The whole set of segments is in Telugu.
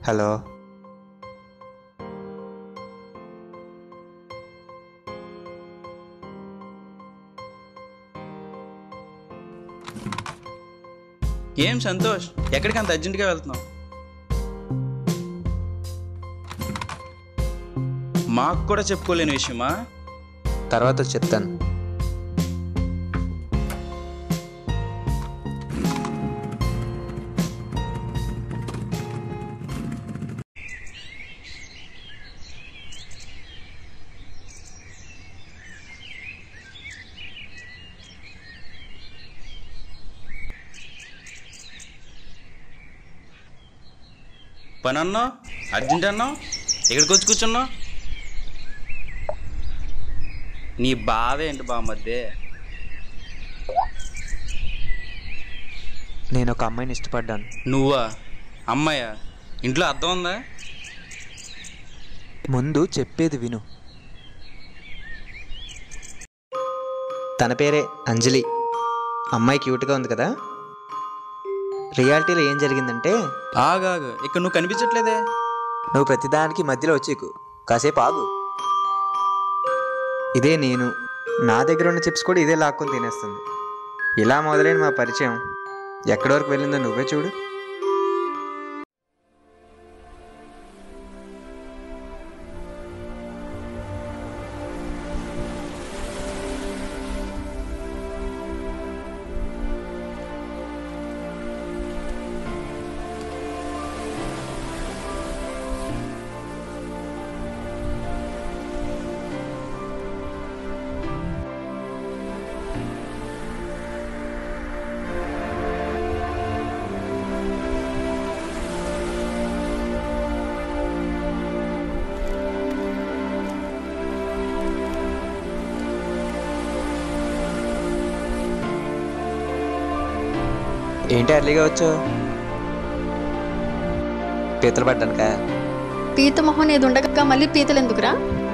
హలో ఏం సంతోష్ ఎక్కడికి అంత అర్జెంటుగా వెళ్తున్నావు మాకు కూడా చెప్పుకోలేని విషయమా తర్వాత వచ్చి చెప్తాను పని అన్నావు అర్జెంట్ అన్నావు ఇక్కడికి వచ్చి కూర్చున్నావు నీ బాధ ఏంటి బామ్మద్దే నేను ఒక అమ్మాయిని ఇష్టపడ్డాను నువ్వా అమ్మాయా ఇంట్లో అర్థం ఉందా ముందు చెప్పేది విను తన పేరే అంజలి అమ్మాయి క్యూట్గా ఉంది కదా రియాలిటీలో ఏం జరిగిందంటే ఆగాగు ఇక్కడ నువ్వు కనిపించట్లేదే నువ్వు ప్రతిదానికి మధ్యలో వచ్చేకు కాసేపు ఆగు ఇదే నేను నా దగ్గర ఉన్న చిప్స్ కూడా ఇదే లాక్కొని తినేస్తుంది ఇలా మొదలైన మా పరిచయం ఎక్కడి వరకు వెళ్ళిందో నువ్వే చూడు ఏంటి అర్లీగా వచ్చావు పీతలు పడ్డానుకా పీత మొహం ఏది ఉండగా మళ్ళీ పీతలు ఎందుకురా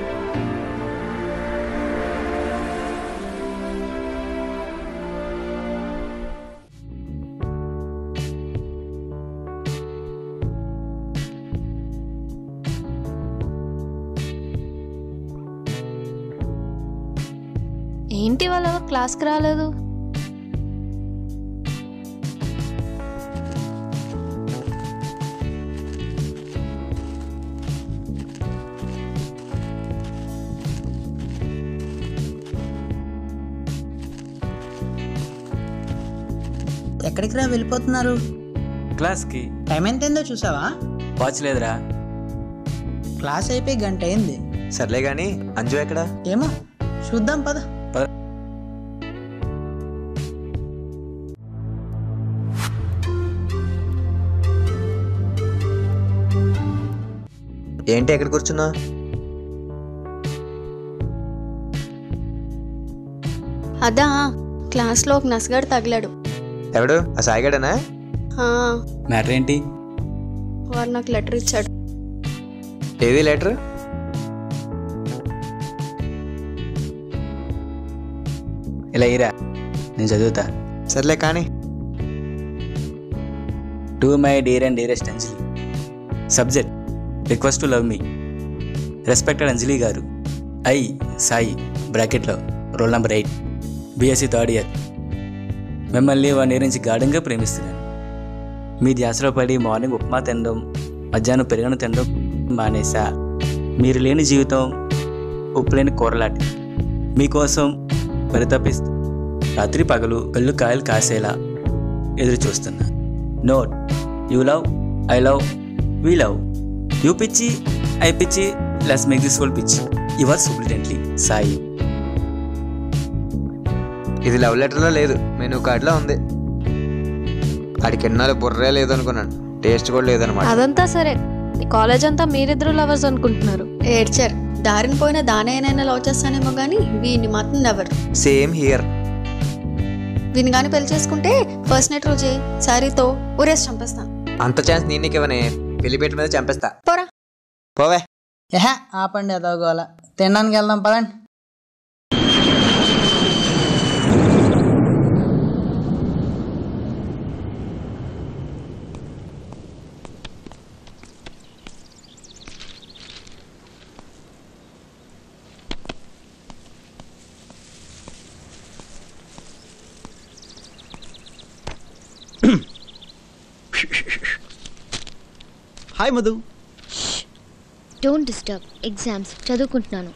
ఏంటి వాళ్ళు క్లాస్కి రాలేదు ఎక్కడికి రా వెళ్ళిపోతున్నారు క్లాస్కి టైం ఎంతైందో చూసావా వాచ్ లేదురా క్లాస్ అయిపోయి గంట అయింది సర్లే కానీ అంజు ఎక్కడా ఏమో చూద్దాం పద ఏంటి ఎక్కడ కూర్చున్నా అదా క్లాస్లో ఒక నసగాడు తగిలాడు ఎవడు ఆ సాయిగాడనా ఆ, మ్యాటర్ ఏంటి వాడు నాకు లెటర్ ఇచ్చాడు ఏది లెటర్ ఇలా ఇరా నేను చదువుతా సర్లే కానీ to my dear and dearest Anjali subject request to love me respected Anjali గారు ఐ సాయి బ్రాకెట్లో roll number eight BSc third year మిమ్మల్ని వన్ ఇయర్ నుంచి గాఢంగా ప్రేమిస్తున్నాను మీ ధ్యాసలో పడి మార్నింగ్ ఉప్మా తినడం మధ్యాహ్నం పెరుగను తినడం మానేసా మీరు లేని జీవితం ఉప్పు లేని కూరలాంటి మీకోసం పరితపిస్తూ రాత్రి పగలు కళ్ళు కాయలు కాసేలా ఎదురు చూస్తున్నా note you love I love we love you పిచ్చి ఐ పిచ్చి లెస్ మేక్ దిస్ వరల్డ్ పిచ్చి యువర్ సూప్లిటెంట్లీ సాయి ఇది లవ్ లెటర్లో లేదు మెనూ కార్డులో ఉంది ఆడికి ఎన్నాళ్ళు బుర్రే లేదు అనుకున్నాను టేస్ట్ కూడా లేదనమాట అదంతా సరే ఈ కాలేజ్ అంతా మీరిద్దరు లవర్స్ అనుకుంటున్నారు ఏడ్చారు దారిని పోయిన దానైనా లవ్ చేస్తానేమో కానీ వీడిని మాత్రం నెవర్ సేమ్ హియర్ వీని కానీ పెళ్లి చేసుకుంటే ఫస్ట్ నైట్ రోజే శారీతో ఊరేసి చంపేస్తాను అంత ఛాన్స్ నేను నీకు ఇవ్వనే పెళ్లి పెట్టి మీద చంపేస్తా పోరా పోవే ఏహే ఆపండి ఎదవగోల తినడానికి వెళ్దాం పదండి hi Madhu don't disturb exams చదువుకుంటున్నాను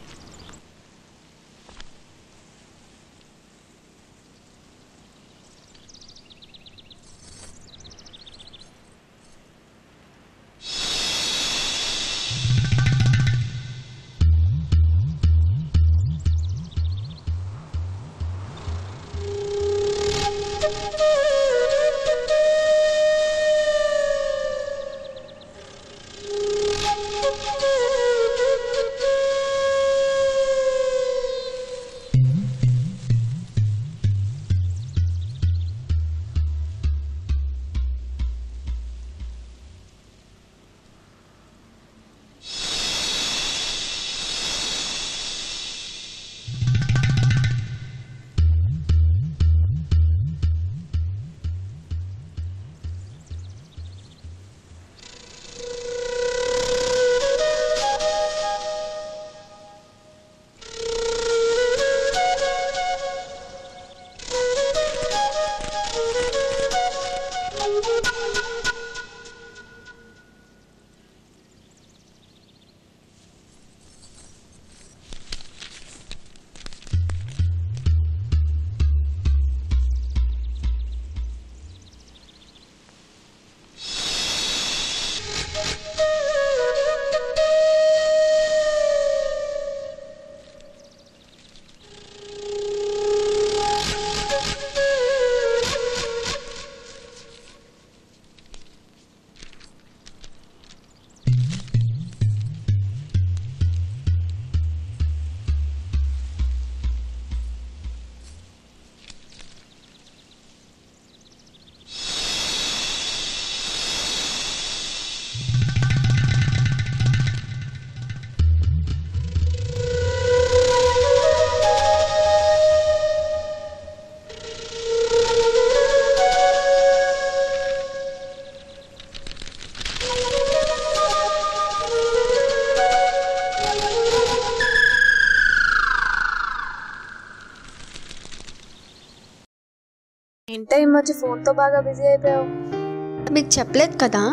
ఏంటో ఈ మధ్య ఫోన్తో బాగా బిజీ అయిపోయావు మీకు చెప్పలేదు కదా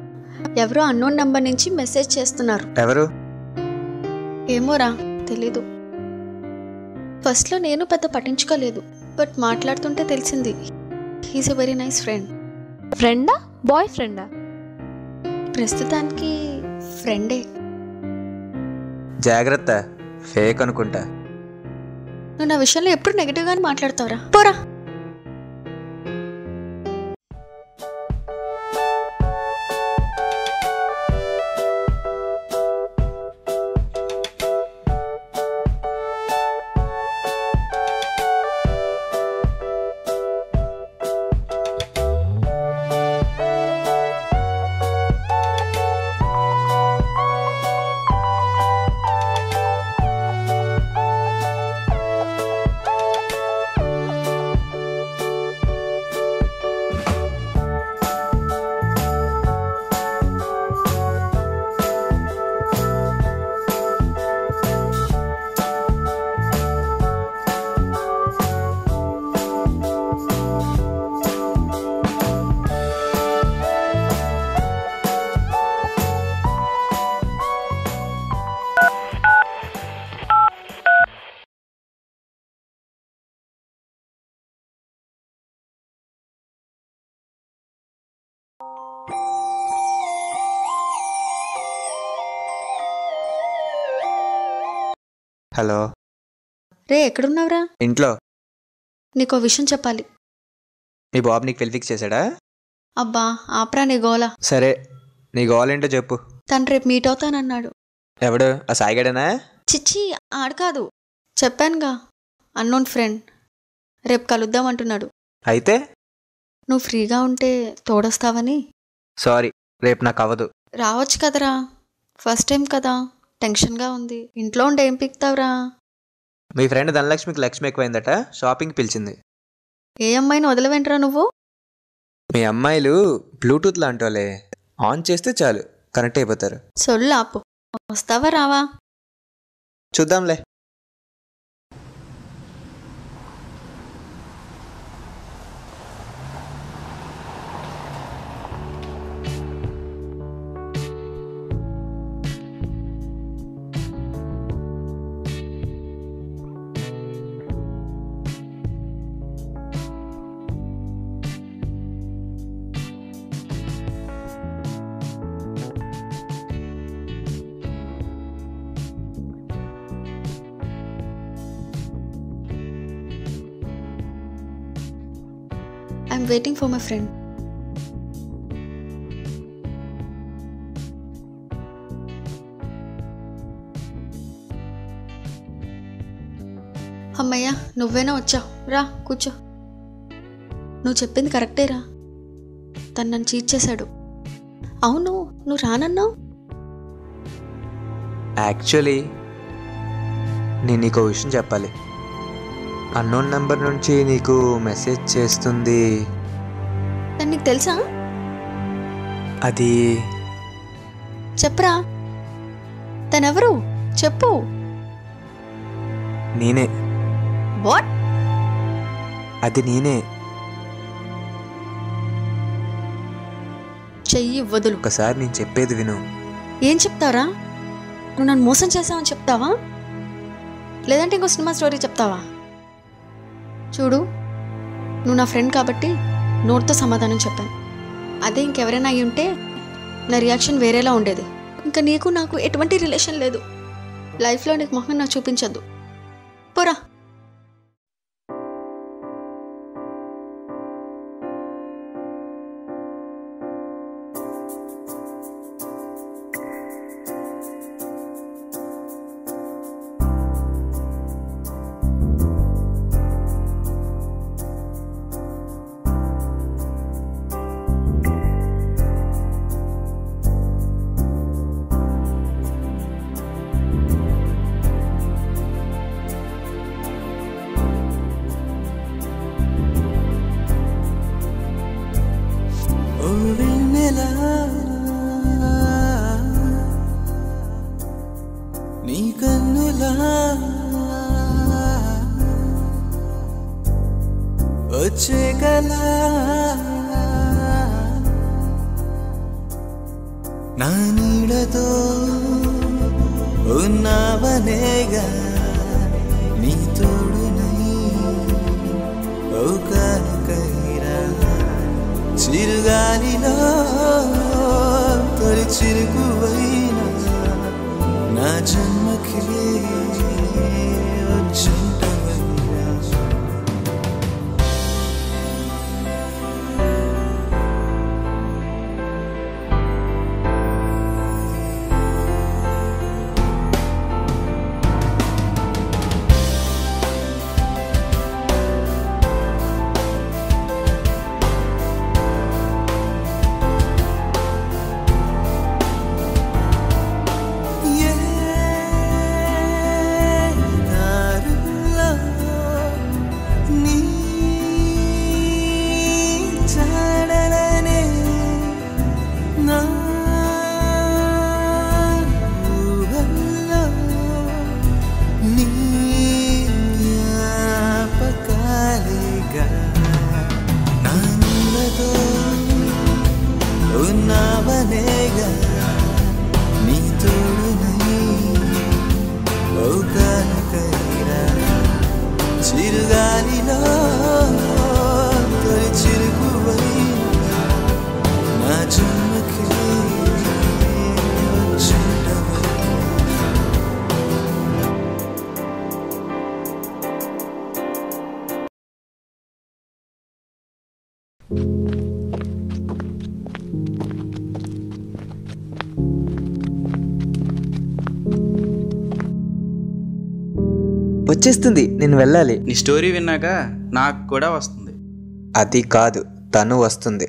ఎవరో అన్నోన్ నంబర్ నుంచి మెసేజ్ చేస్తున్నారు ఎవరు ఏమోరా తెలీదు ఫస్ట్లో నేను పెద్ద పట్టించుకోలేదు బట్ మాట్లాడుతుంటే తెలిసింది he's a very nice friend ఫ్రెండా బాయ్ ఫ్రెండా ప్రస్తుతానికి ఫ్రెండే జాగ్రత్త ఫేక్ అనుకుంటా నువ్వు నా విషయంలో ఎప్పుడు నెగిటివ్గానే మాట్లాడతావురా పోరా హలో రే ఎక్కడున్నావురా ఇంట్లో నీకో విషయం చెప్పాలి మీ బాబు నీకు పెళ్లి ఫిక్స్ చేశాడా అబ్బా ఆప్రా నీ గోల సరే నీ గోలేంటో చెప్పు తను రేపు మీట్ అవుతానన్నాడు ఎవడు ఆ సాయిగడేనా చిచ్చి ఆడు కాదు చెప్పానుగా అన్నోన్ ఫ్రెండ్ రేపు కలుద్దాం అంటున్నాడు అయితే నువ్వు ఫ్రీగా ఉంటే తోడొస్తావని సారీ రేపు నాకు అవ్వదు రావచ్చు కదరా ఫస్ట్ టైం కదా టెన్షన్గా ఉంది ఇంట్లో ఉండి ఏం పిక్తావురా మీ ఫ్రెండ్ ధనలక్ష్మికి లక్ష్మి ఎక్కువైందట షాపింగ్ పిలిచింది ఏ అమ్మాయిని వదిలివెంటరా నువ్వు మీ అమ్మాయిలు బ్లూటూత్ లాంటోలే ఆన్ చేస్తే చాలు కనెక్ట్ అయిపోతారు సొల్లు ఆపు వస్తావా రావా చూద్దాంలే I'm waiting for my friend అమ్మయ్యా నువ్వేనా వచ్చావు రా కూర్చో నువ్వు చెప్పింది కరెక్టేరా తను నన్ను చీట్ చేశాడు అవును నువ్వు రానన్నావు యాక్చువల్లీ నేను నీకు విషయం చెప్పాలి అన్నోన్ నెంబర్ నుంచి నీకు మెసేజ్ చేస్తుంది తను నీకు తెలుసా అది చెప్పరా తనెవరు చెప్పు నేనే వాట్ అది నేనే చెయ్యి వదులు ఒకసారి నేను చెప్పేది విను ఏం చెప్తారా నువ్వు నన్ను మోసం చేసావని చెప్తావా లేదంటే ఇంకో సినిమా స్టోరీ చెప్తావా చూడు నువ్వు నా ఫ్రెండ్ కాబట్టి నోట్తో సమాధానం చెప్పాను అదే ఇంకెవరైనా అయి ఉంటే నా రియాక్షన్ వేరేలా ఉండేది ఇంకా నీకు నాకు ఎటువంటి రిలేషన్ లేదు లైఫ్లో నీకు మొహం నాకు చూపించద్దు పోరా నీ కన్నులా వచ్చే కలా నా నీడతో ఉన్నావనేగా నీ తోడునై ఔకానికైరా చిరుగాలిలో తొలి చిరుకువైనా నా జన్మకి వచ్చుంటవయ్యా ఉన్నావనేగా నీ తోడునై ఔకానికైరా చిరుగాలిలో తొలి చిరుకువై నా జన్మకి వచ్చుండవై వచ్చేస్తుంది నేను వెళ్ళాలి నీ స్టోరీ విన్నాక నాకు కూడా వస్తుంది అది కాదు తను వస్తుంది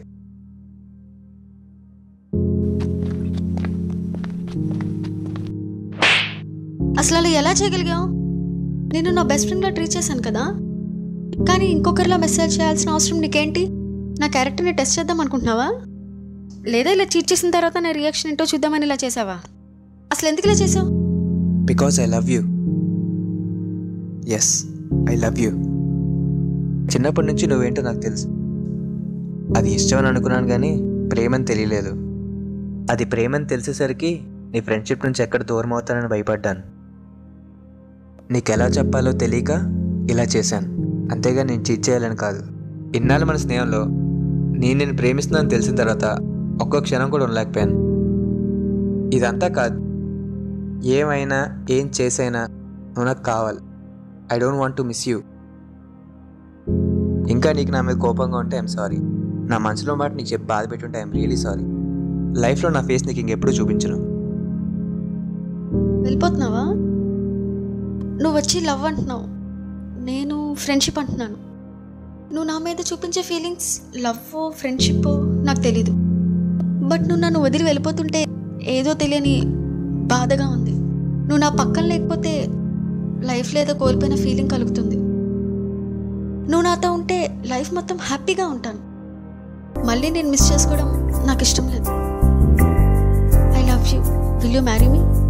అసలు అలా ఎలా చేయగలిగావు నేను నా బెస్ట్ ఫ్రెండ్లా ట్రీట్ చేశాను కదా కానీ ఇంకొకరిలా మెసేజ్ చేయాల్సిన అవసరం నీకేంటి నా క్యారెక్టర్ని టెస్ట్ చేద్దాం అనుకుంటున్నావా లేదా ఇలా చీట్ చేసిన తర్వాత నా రియాక్షన్ ఏంటో చూద్దామని ఇలా చేసావా అసలు ఎందుకు ఇలా చేసావు because I love you yes I love you చిన్నప్పటి నుంచి నువ్వేంటో నాకు తెలుసు అది ఇష్టం అని అనుకున్నాను కానీ ప్రేమని తెలియలేదు అది ప్రేమని తెలిసేసరికి నీ ఫ్రెండ్షిప్ నుంచి ఎక్కడ దూరం అవుతానని భయపడ్డాను నీకు ఎలా చెప్పాలో తెలియక ఇలా చేశాను అంతేగా నేను చీట్ చేయాలని కాదు ఇన్నాళ్ళు మన స్నేహంలో నేను నేను ప్రేమిస్తున్నాను తెలిసిన తర్వాత ఒక్కో క్షణం కూడా ఉండలేకపోయాను ఇదంతా కాదు ఏమైనా ఏం చేసైనా నువ్వు నాకు కావాలి I don't want to miss you ఇంకా నీకు నా మీద కోపంగా ఉంటే ఐఎమ్ సారీ నా మనసులో మాట నీకు చెప్పి బాధ పెట్టుంటే ఐఎమ్ రియలీ సారీ లైఫ్లో నా ఫేస్ నీకు ఇంకెప్పుడు చూపించను వెళ్ళిపోతున్నావా నువ్వు వచ్చి లవ్ అంటున్నావు నేను ఫ్రెండ్షిప్ అంటున్నాను నువ్వు నా మీద చూపించే ఫీలింగ్స్ లవ్ ఫ్రెండ్షిప్ నాకు తెలీదు బట్ నువ్వు నన్ను వదిలి వెళ్ళిపోతుంటే ఏదో తెలియని బాధగా ఉంది నువ్వు నా పక్కన లేకపోతే లైఫ్లో ఏదో కోల్పోయిన ఫీలింగ్ కలుగుతుంది నువ్వు నాతో ఉంటే లైఫ్ మొత్తం హ్యాపీగా ఉంటాను మళ్ళీ నేను మిస్ చేసుకోవడం నాకు ఇష్టం లేదు I love you will you marry me